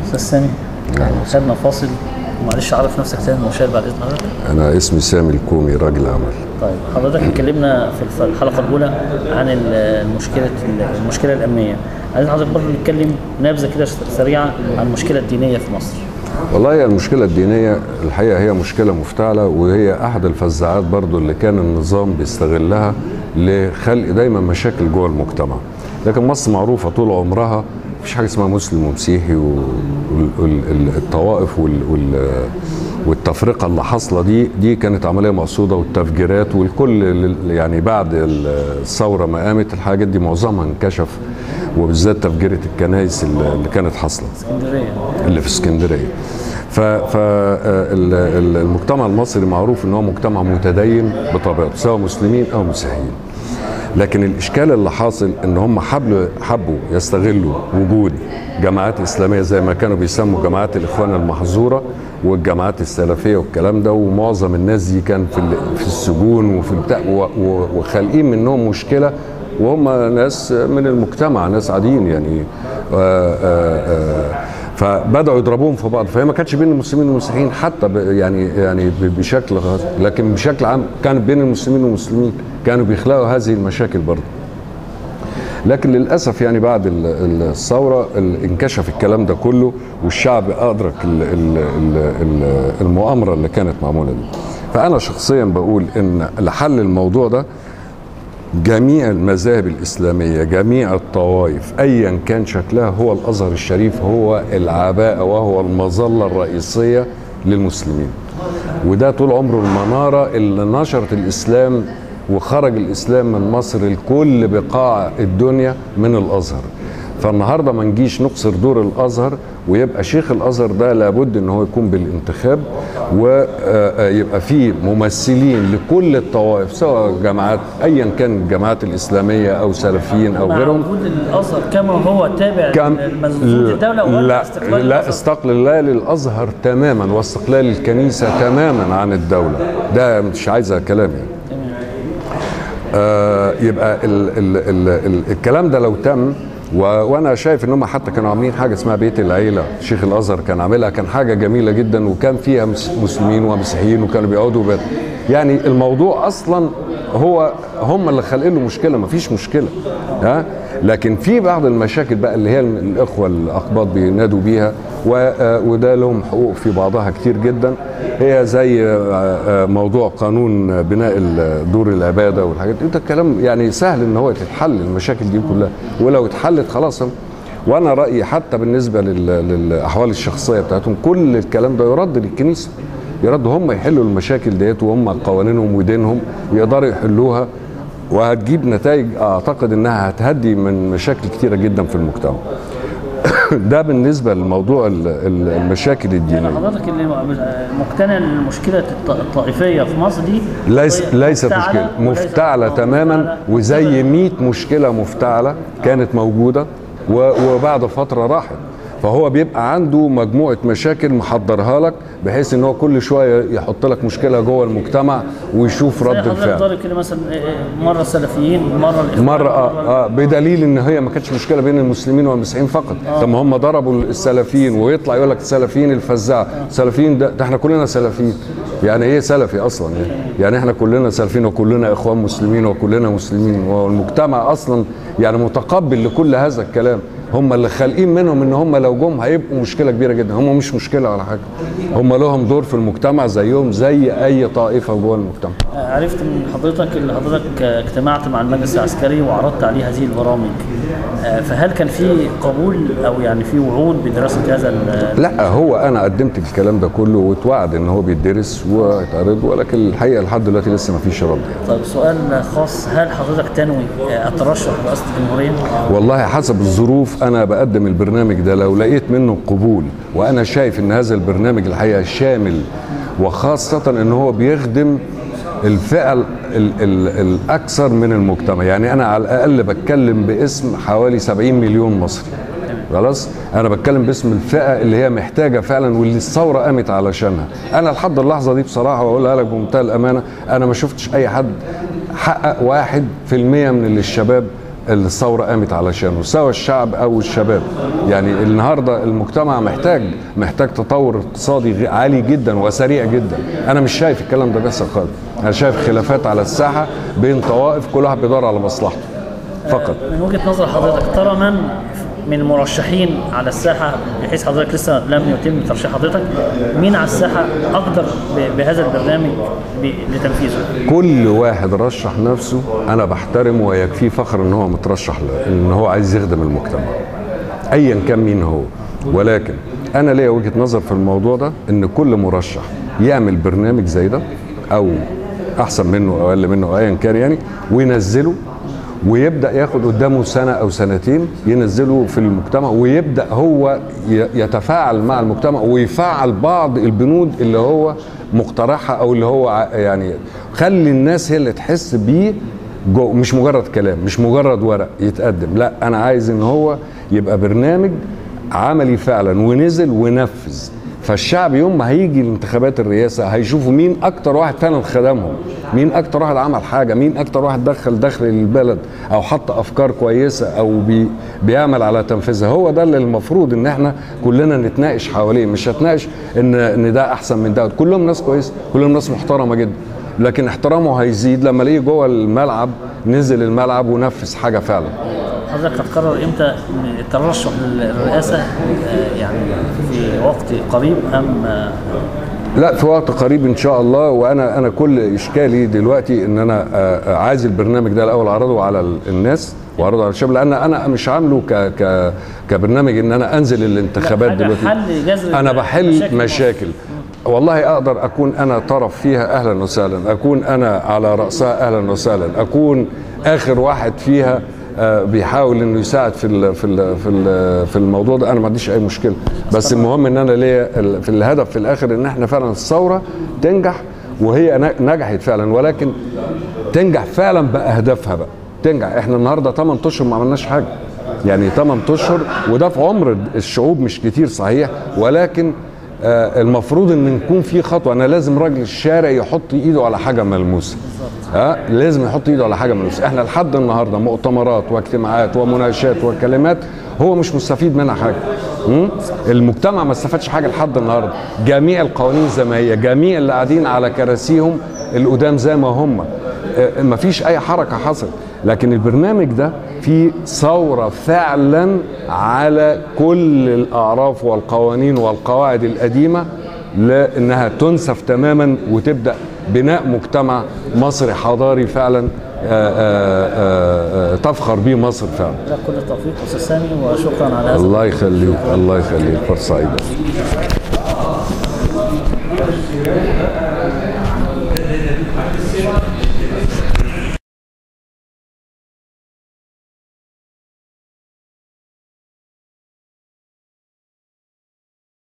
استاذ سامي خدنا فاصل ومعلش عرف نفسك تاني المشاهد بعد اذن حضرتك انا اسمي سامي الكومي راجل عمل طيب حضرتك اتكلمنا في الف- الحلقه الاولى عن ال- المشكله المشكله الامنيه عايزين حضرتك برضه نتكلم نبذه كده سريعه عن المشكله الدينيه في مصر والله هي المشكلة الدينية الحقيقة هي مشكلة مفتعلة وهي أحد الفزاعات برضو اللي كان النظام بيستغلها لخلق دايما مشاكل جوه المجتمع لكن مصر معروفة طول عمرها مفيش حاجة اسمها مسلم ومسيحي والطوائف والتفرقة اللي حاصلة دي دي كانت عملية مقصودة والتفجيرات والكل لل- يعني بعد الثورة ما قامت الحاجات دي معظمها انكشف وبالذات تفجيرة الكنائس اللي اللي كانت حاصلة اسكندريه اللي في اسكندريه فالمجتمع المصري معروف ان هو مجتمع متدين بطبيعته سواء مسلمين او مسيحيين لكن الاشكال اللي حاصل ان هم حبوا حبوا يستغلوا وجود جماعات اسلاميه زي ما كانوا بيسموا جماعات الاخوان المحظوره والجماعات السلفيه والكلام ده ومعظم الناس دي كان في ال- في السجون وفي البتاع و- و- وخالقين منهم مشكله وهم ناس من المجتمع ناس عاديين يعني آآ آآ فبداوا يضربوهم في بعض فهي ما كانتش بين المسلمين والمسيحيين حتى ب- يعني يعني ب- بشكل خاص لكن بشكل عام كانت بين المسلمين والمسلمين كانوا بيخلقوا هذه المشاكل برضه لكن للاسف يعني بعد ال- ال- الثوره ال- انكشف الكلام ده كله والشعب ادرك ال- ال- ال- ال- المؤامره اللي كانت معموله دي فانا شخصيا بقول ان لحل الموضوع ده جميع المذاهب الإسلامية جميع الطوائف أيا كان شكلها هو الأزهر الشريف هو العباءة وهو المظلة الرئيسية للمسلمين وده طول عمره المنارة اللي نشرت الإسلام وخرج الإسلام من مصر لكل بقاع الدنيا من الأزهر فالنهارده ما نجيش نقصر دور الازهر ويبقى شيخ الازهر ده لابد ان هو يكون بالانتخاب ويبقى فيه ممثلين لكل الطوائف سواء جماعات ايا كان الجماعات الاسلاميه او سلفيين او مع غيرهم وجود الازهر كما هو تابع كم لمنظومه الدوله ولا لا استقلال لا الأزهر؟ استقلال الازهر تماما واستقلال الكنيسه تماما عن الدوله ده مش عايزه كلام يعني آه يبقى ال ال ال ال الكلام ده لو تم و وانا شايف ان هم حتى كانوا عاملين حاجه اسمها بيت العيله شيخ الازهر كان عاملها كان حاجه جميله جدا وكان فيها مس- مسلمين ومسيحيين وكانوا بيقعدوا بيت يعني الموضوع اصلا هو هم اللي خالقين له مشكله مفيش مشكله ها لكن في بعض المشاكل بقى اللي هي الاخوه الاقباط بينادوا بيها و- آه، وده لهم حقوق في بعضها كتير جدا هي زي آه، آه، موضوع قانون بناء ال- دور العباده والحاجات دي ده الكلام يعني سهل ان هو تتحل المشاكل دي كلها ولو اتحلت خلاص وانا رايي حتى بالنسبه لل- للاحوال الشخصيه بتاعتهم كل الكلام ده يرد للكنيسه يرد هم يحلوا المشاكل ديت وهم قوانينهم ودينهم يقدروا يحلوها وهتجيب نتائج اعتقد انها هتهدي من مشاكل كتيره جدا في المجتمع ده بالنسبه لموضوع ال- ال- المشاكل يعني الدينيه حضرتك اللي مقتنع ان مشكله الط- الطائفيه في مصر دي ليس قضية ليس مفتعلة مشكله وليس- مفتعله تماما وزي 100 مشكله مفتعله كانت موجوده و- وبعد فتره راحت فهو بيبقى عنده مجموعه مشاكل محضرها لك بحيث ان هو كل شويه يحط لك مشكله جوه المجتمع ويشوف زي رد حضرتك الفعل ضارب كده مثلا إيه إيه، مره السلفيين مره الإخوان، مرة آه, آه بدليل ان هي ما كانتش مشكله بين المسلمين والمسيحيين فقط طب ما هم ضربوا السلفيين ويطلع يقول لك السلفيين الفزاعه السلفيين ده, ده احنا كلنا سلفيين يعني ايه سلفي اصلا يعني, يعني احنا كلنا سلفيين وكلنا اخوان مسلمين وكلنا مسلمين والمجتمع اصلا يعني متقبل لكل هذا الكلام هم اللي خالقين منهم ان هم لو جم هيبقوا مشكله كبيره جدا هم مش مشكله ولا حاجه هم لهم دور في المجتمع زيهم زي اي طائفه جوه المجتمع عرفت من حضرتك اللي حضرتك اجتمعت مع المجلس العسكري وعرضت عليه هذه البرامج آه، فهل كان في قبول او يعني في وعود بدراسه هذا ال- لا هو انا قدمت الكلام ده كله واتوعد ان هو بيدرس ويتعرض ولكن الحقيقه لحد دلوقتي لسه ما فيش رد يعني. طيب سؤال خاص هل حضرتك تنوي آه، الترشح لرئاسه الجمهوريه؟ والله حسب الظروف انا بقدم البرنامج ده لو لقيت منه قبول وانا شايف ان هذا البرنامج الحقيقه شامل وخاصه ان هو بيخدم الفئه ال ال ال الاكثر من المجتمع يعني انا على الاقل بتكلم باسم حوالي 70 مليون مصري خلاص انا بتكلم باسم الفئه اللي هي محتاجه فعلا واللي الثوره قامت علشانها انا لحد اللحظه دي بصراحه واقولها لك بمنتهى الامانه انا ما شفتش اي حد حقق واحد في المية من اللي الشباب الثوره قامت علشانه سواء الشعب او الشباب يعني النهارده المجتمع محتاج محتاج تطور اقتصادي غ- عالي جدا وسريع جدا انا مش شايف الكلام ده بيحصل خالص انا شايف خلافات على الساحه بين طوائف كل واحد بيدور على مصلحته فقط من وجهه نظر حضرتك ترى من من المرشحين على الساحه بحيث حضرتك لسه لم يتم ترشيح حضرتك مين على الساحه اقدر ب- بهذا البرنامج ب- لتنفيذه؟ كل واحد رشح نفسه انا بحترمه ويكفيه فخر ان هو مترشح ل- ان هو عايز يخدم المجتمع ايا كان مين هو ولكن انا ليا وجهه نظر في الموضوع ده ان كل مرشح يعمل برنامج زي ده او احسن منه او اقل منه أو ايا كان يعني وينزله ويبدا ياخد قدامه سنه او سنتين ينزله في المجتمع ويبدا هو ي- يتفاعل مع المجتمع ويفعل بعض البنود اللي هو مقترحها او اللي هو ع- يعني خلي الناس هي اللي تحس بيه جو مش مجرد كلام مش مجرد ورق يتقدم لا انا عايز ان هو يبقى برنامج عملي فعلا ونزل ونفذ فالشعب يوم ما هيجي الانتخابات الرئاسه هيشوفوا مين اكتر واحد فعلا خدمهم مين اكتر واحد عمل حاجه مين اكتر واحد دخل دخل للبلد او حط افكار كويسه او بي بيعمل على تنفيذها هو ده اللي المفروض ان احنا كلنا نتناقش حواليه مش هتناقش ان ان ده احسن من ده كلهم ناس كويسه كلهم ناس محترمه جدا لكن احترامه هيزيد لما الاقيه جوه الملعب نزل الملعب ونفذ حاجه فعلا حضرتك هتقرر امتى إن الترشح للرئاسه آه، يعني في وقت قريب ام آه، لا في وقت قريب ان شاء الله وانا انا كل اشكالي دلوقتي ان انا آه، عايز البرنامج ده الاول اعرضه على ال- الناس واعرضه على الشباب لان انا مش عامله ك ك كبرنامج ان انا انزل الانتخابات حاجة دلوقتي حل جذر انا بحل مشاكل مشاكل والله اقدر اكون انا طرف فيها اهلا وسهلا اكون انا على راسها اهلا وسهلا اكون اخر واحد فيها آه، بيحاول انه يساعد في ال في ال في ال في الموضوع ده انا ما عنديش اي مشكله بس المهم ان انا ليا ال- في الهدف في الاخر ان احنا فعلا الثوره تنجح وهي ن- نجحت فعلا ولكن تنجح فعلا باهدافها بقى تنجح احنا النهارده 8 اشهر ما عملناش حاجه يعني 8 اشهر وده في عمر الشعوب مش كتير صحيح ولكن آه، المفروض ان نكون في خطوه انا لازم راجل الشارع يحط ايده على حاجه ملموسه ها لازم يحط ايده على حاجه ملموسه احنا لحد النهارده مؤتمرات واجتماعات ومناقشات وكلمات هو مش مستفيد منها حاجه م? المجتمع ما استفادش حاجه لحد النهارده جميع القوانين زي ما هي جميع اللي قاعدين على كراسيهم القدام زي ما هم آه، مفيش اي حركه حصلت لكن البرنامج ده فيه ثوره فعلا على كل الاعراف والقوانين والقواعد القديمه لانها تنسف تماما وتبدا بناء مجتمع مصري حضاري فعلا آه، آه، آه، تفخر به مصر فعلا لك كل التوفيق استاذ سامي وشكرا على هذا الله يخليك الله يخليك فرصه سعيده